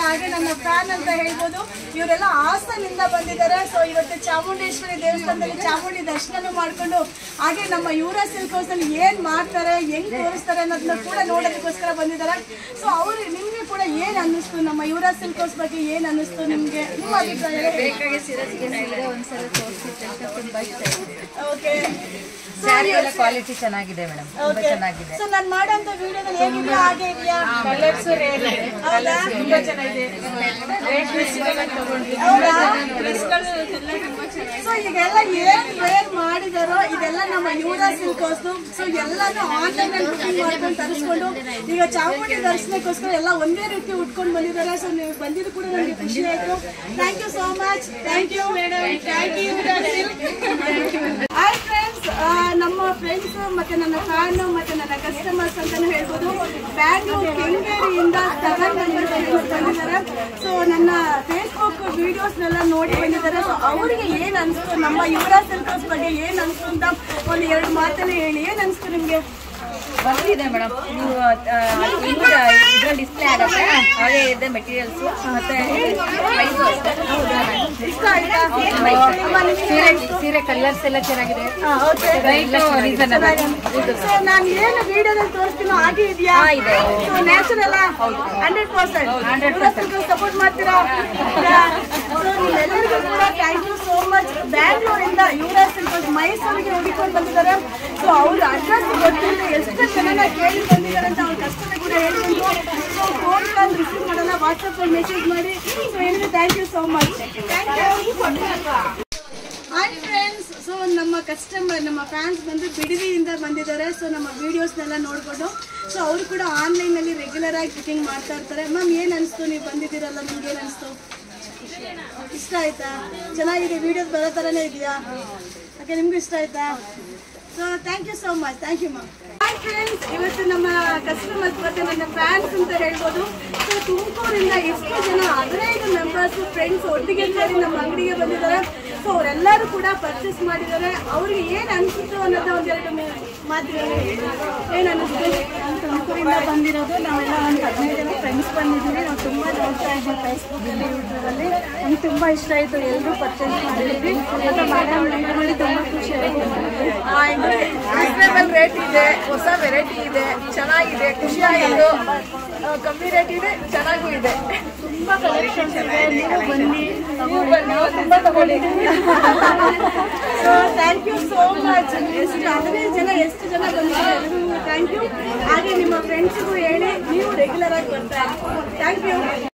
ಹಾಗೆ ನನ್ನ ಫ್ಯಾನ್ ಅಂತ ಹೇಳ್ಬೋದು ಇವರೆಲ್ಲ ಹಾಸನಿಂದ ಬಂದಿದ್ದಾರೆ ಸೊ ಇವತ್ತು ಚಾಮುಂಡೇಶ್ವರಿ ದೇವಸ್ಥಾನದಲ್ಲಿ ಚಾಮುಂಡಿ ದರ್ಶನ ಮಾಡ್ಕೊಂಡು ಹಾಗೆ ನಮ್ಮ ಯುವರ ಸಿಲ್ಕ್ ಹೌಸ್ ಅಲ್ಲಿ ಏನ್ ಮಾಡ್ತಾರೆ ಹೆಂಗ್ ತೋರಿಸ್ತಾರೆ ಅನ್ನೋದನ್ನ ಕೂಡ ನೋಡೋದಕ್ಕೋಸ್ಕರ ಬಂದಿದ್ದಾರೆ ಸೊ ಅವ್ರು ನಿಮ್ಗೆ ಕೂಡ ಏನ್ ಅನ್ನಿಸ್ತು ನಮ್ಮ ಯುವರ ಸಿಲ್ಕ್ ಹೌಸ್ ಬಗ್ಗೆ ಏನ್ ಅನ್ನಿಸ್ತು ನಿಮ್ಗೆ ನಿಮ್ಮ ಅಭಿಪ್ರಾಯ ಬೇಕಾಗಿ ಸೀರೆ ಸೀರೆ ಒಂದ್ಸಲ ತೋರಿಸಿದ್ದೆ ಅಂತ ತುಂಬಾ ಇಷ್ಟ ಆಗಿದೆ ಓಕೆ ಸ್ಯಾರಿ ಎಲ್ಲ ಕ್ವಾಲಿಟಿ ಚೆನ್ನಾಗಿದೆ ಮೇಡಮ್ ತುಂಬಾ ಚೆನ್ನಾಗಿದೆ ಸೊ ನಾನು ಮಾಡೋಂಥ ವಿಡಿಯೋದಲ್ಲಿ ಹೇಗಿದೆಯಾ ಹಾಗೆ ಇದೆಯಾ ಕಲರ್ಸ್ ಹೌದಾ ತುಂಬಾ ಚೆನ್ನಾಗಿದೆ ಹೌದಾ ಸೊ ಈಗೆಲ್ಲ ಏನ್ ವೇರ್ ಮಾಡಿದಾರೋ ಇದೆಲ್ಲ ನಮ್ಮ ಯೂರ ಸಿಲ್ಕ್ ಹೌಸ್ ಸೊ ಎಲ್ಲಾನು ಆನ್ಲೈನ್ ಅಲ್ಲಿ ಬುಕಿಂಗ್ ಮಾಡ್ಕೊಂಡು ತರಿಸ್ಕೊಂಡು ಈಗ ಚಾಮುಂಡಿ ದರ್ಶನಕ್ಕೋಸ್ಕರ ಎಲ್ಲ ಒಂದೇ ರೀತಿ ಉಟ್ಕೊಂಡು ಬಂದಿದ್ದಾರೆ ಸೊ ನೀವು ಬಂದಿದ್ದು ಕೂಡ ನನಗೆ ಖುಷಿ ಆಯ್ತು thank you so much thank you madam thank you hi friends ನಮ್ಮ ಫ್ರೆಂಡ್ಸ್ ಮತ್ತೆ ನನ್ನ ಫ್ಯಾನ್ ಮತ್ತೆ ನನ್ನ ಕಸ್ಟಮರ್ಸ್ ಅಂತಾನೆ ಹೇಳ್ಬೋದು ಬ್ಯಾಂಗ್ಳೂರ್ ಕೆಂಗೇರಿಯಿಂದ ಸೆವೆನ್ ಮೆಂಬರ್ಸ್ ಬಂದಿದ್ದಾರೆ ಸೊ ನನ್ನ ಫೇಸ್ಬುಕ್ ವಿಡಿಯೋಸ್ನೆಲ್ಲ ನೋಡಿ ಬಂದಿದ್ದಾರೆ ಸೊ ಅವರಿಗೆ ಏನ್ ಅನ್ಸ್ತು ನಮ್ಮ ಯುವರಾಜ್ ಸಿಲ್ಕರ್ಸ್ ಬಗ್ಗೆ ಏನ್ ಅನ್ಸ್ತು ಅಂತ ಒಂದು ಎರಡು ಮಾತಲ್ಲಿ ಹೇಳಿ ಏನ್ ಅನ್ಸ್ತು ನಿಮ್ಗೆ ಬಂದಿದೆ ಮೇಡಮ್ ನೀವು ಇದ್ರಲ್ಲಿ ಡಿಸ್ಪ್ಲೇ ಆಗುತ್ತೆ ಹಾಗೆ ಇದೆ ಮೆಟೀರಿಯಲ್ಸ್ ಮತ್ತೆ ಪ್ರೈಸು ಅಷ್ಟೇ ಇಷ್ಟ ಆಯ್ತಾ ಅಮ್ಮ, ನಿಮ್ಗೆ ಸೀರೆ ಸೀರೆ ಕಲರ್ಸ್ ಎಲ್ಲ ಚೆನ್ನಾಗಿದೆ ಹಾ, okay. ಸೊ ನಾನು ಏನು ವಿಡಿಯೋದಲ್ಲಿ ತೋರಿಸ್ತೀನೋ ಹಾಗೆ ಇದೆಯಾ ಇದೆ. So natural hundred percent support ಮಾಡ್ತೀರಾ ಸೊ ನಿಮ್ಮೆಲ್ಲರಿಗೂ ಕೂಡ ಥ್ಯಾಂಕ್ ಯು ಸೋ ಮಚ್ ಬ್ಯಾಂಗ್ಳೂರಿಂದ ಯುವರಾಜ್ ಸಿಲ್ಕರ್ಸ್ ಮೈಸೂರಿಗೆ ಹುಡುಕೊಂಡು ಬಂದಿದ್ದಾರೆ ಸೊ ಅವ್ರ ಅಡ್ರೆಸ್ ಗೊತ್ತಿಲ್ಲ ಎಷ್ಟು ಜನನ ಕೇಳಿ ಬಂದಿದ್ದಾರೆ ಅಂತ ಅವ್ರ ಕಷ್ಟನ ಕೂಡ ಹೇಳ್ಕೊಂಡು ಸೊ ಫೋನ್ ಕಾಲ್ ರಿಸೀವ್ ಮಾಡೋಣ ವಾಟ್ಸಪ್ಪಲ್ಲಿ ಮೆಸೇಜ್ ಮಾಡಿ ಸೊ ಏನಿದೆ thank you so much thank you hi friends so ನಮ್ಮ ಕಸ್ಟಮರ್ ನಮ್ಮ ಫ್ಯಾನ್ಸ್ ಬಂದು ಬಿಡದಿಯಿಂದ ಬಂದಿದ್ದಾರೆ ಸೊ ನಮ್ಮ ವಿಡಿಯೋಸ್ನೆಲ್ಲ ನೋಡ್ಕೊಂಡು ಸೊ ಅವರು ಕೂಡ ಆನ್ಲೈನಲ್ಲಿ ರೆಗ್ಯುಲರ್ ಆಗಿ ಬುಕಿಂಗ್ ಮಾಡ್ತಾ ಇರ್ತಾರೆ ಮ್ಯಾಮ್ ಏನು ಅನಿಸ್ತು ನೀವು ಬಂದಿದ್ದೀರಲ್ಲ ನಿಮ್ಗೆ ಏನು ಅನಿಸ್ತು ಇಷ್ಟ ಆಯ್ತಾ ಚೆನ್ನಾಗಿದೆ ವಿಡಿಯೋಸ್ ಬರೋ ಥರನೇ ಇದೆಯಾ ಓಕೆ ನಿಮಗೂ ಇಷ್ಟ ಆಯ್ತಾ so thank you so much thank you ma'am hi friends ಇವತ್ತು ನಮ್ಮ ಕಸ್ಟಮರ್ಸ್ ಮತ್ತೆ ನನ್ನ ಫ್ಯಾನ್ಸ್ ಅಂತ ಹೇಳ್ಬೋದು ಸೊ ತುಮಕೂರಿಂದ ಎಷ್ಟು ಜನ ಹದಿನೈದು ಮೆಂಬರ್ಸ್ ಫ್ರೆಂಡ್ಸ್ ಒಟ್ಟಿಗೆ ಸೇರಿ ನಮ್ಮ ಅಂಗಡಿಗೆ ಬಂದಿದ್ದಾರೆ ಸೊ ಅವರೆಲ್ಲರೂ ಕೂಡ ಪರ್ಚೇಸ್ ಮಾಡಿದ್ದಾರೆ ಅವ್ರಿಗೆ ಏನು ಅನಿಸಿತು ಅನ್ನೋದು ಒಂದೆರಡು ಮಾತುಗಳು ಏನು ಅನಿಸ್ತು ತುಮಕೂರಿಂದ ಬಂದಿರೋದು ನಾವೆಲ್ಲ ಒಂದು ಹದಿನೈದು ಜನ ಫ್ರೆಂಡ್ಸ್ ಬಂದಿದ್ದೀವಿ ನಾವು ತುಂಬ ನೋಡ್ತಾ ಇದ್ದೀವಿ ಫೇಸ್ಬುಕ್ಕಲ್ಲಿ ಯೂಟ್ಯೂಬಲ್ಲಿ ನಮ್ಗೆ ತುಂಬ ಇಷ್ಟ ಆಯಿತು ಎಲ್ಲರೂ ಪರ್ಚೇಸ್ ಮಾಡಿದ್ವಿ ಮತ್ತು ಮೇಡಮ್ ನೋಡಿ ತುಂಬ ಖುಷಿ ಆಯಿತು ರೀಸನೇಬಲ್ ರೇಟ್ ಇದೆ ಹೊಸ ವೆರೈಟಿ ಇದೆ ಚೆನ್ನಾಗಿದೆ ಖುಷಿ ಆಯಿತು ಕಮ್ಮಿ ರೇಟ್ ಇದೆ ಚೆನ್ನಾಗೂ ಇದೆ ತುಂಬ ಕಲೆಕ್ಷನ್ಸ್ ಇದೆ ನೀವು ಬನ್ನಿ ನಾವು ತುಂಬಾ ತಗೊಂಡಿದ್ದೀವಿ so thank you so much ಎಷ್ಟು ಹದಿನೈದು ಜನ ಎಷ್ಟು ಜನ ಬಂದಿದ್ದಾರೆ ಥ್ಯಾಂಕ್ ಯು ಹಾಗೆ ನಿಮ್ಮ ಫ್ರೆಂಡ್ಸಿಗೂ ಹೇಳಿ ನೀವು ರೆಗ್ಯುಲರ್ ಆಗಿ ಬರ್ತಾ ಥ್ಯಾಂಕ್ ಯು